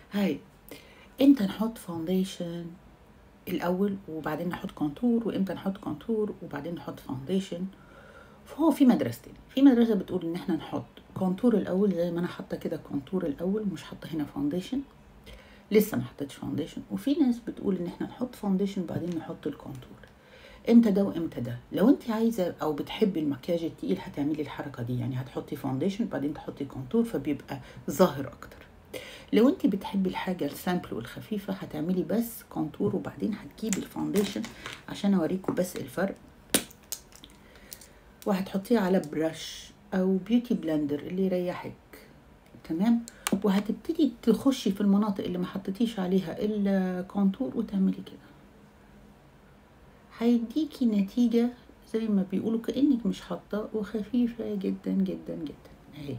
هاي امتى نحط فاونديشن الاول وبعدين نحط كونتور وامتى نحط كونتور وبعدين نحط فاونديشن فهو في مدرستين في مدرسه بتقول ان احنا نحط كونتور الاول زي ما انا حاطه كده كونتور الاول مش حاطه هنا فاونديشن لسه ما حطيتش فاونديشن وفي ناس بتقول ان احنا نحط فاونديشن بعدين نحط الكونتور امتى ده وامتى ده لو انت عايزه او بتحبي المكياج التقيل هتعملي الحركه دي يعني هتحطي فاونديشن بعدين تحطي كونتور فبيبقى ظاهر اكتر لو انت بتحبي الحاجه السامبل والخفيفه هتعملي بس كونتور وبعدين هتجيبي الفاونديشن عشان اوريكم بس الفرق وهتحطيه على برش او بيوتي بلندر اللي يريحك تمام وهتبتدي تخشي في المناطق اللي ما حطيتيش عليها الكونتور وتعملي كده هيديكي نتيجة زي ما بيقولوا كأنك مش حاطة وخفيفة جدا جدا جدا اهي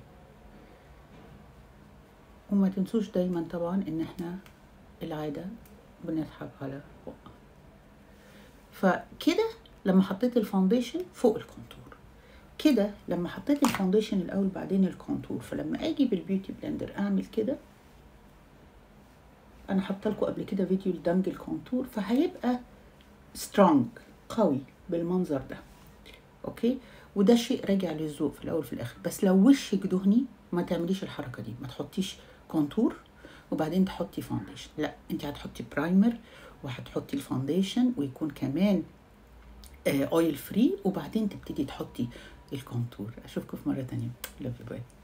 وما تنسوش دايما طبعا ان احنا العادة بنسحب على فوق فكده لما حطيت الفاونديشن فوق الكونتور كده لما حطيت الفاونديشن الاول بعدين الكونتور فلما اجي بالبيوتي بلندر اعمل كده انا حاطه لكم قبل كده فيديو لدمج الكونتور فهيبقى سترونج قوي بالمنظر ده اوكي وده شيء راجع للذوق في الاول وفي الاخر بس لو وشك دهني ما تعمليش الحركه دي ما تحطيش كونتور وبعدين تحطي فاونديشن لا انت هتحطي برايمر وهتحطي الفاونديشن ويكون كمان اويل فري وبعدين تبتدي تحطي الكونتور اشوفكم في مره تانية لوف يو باي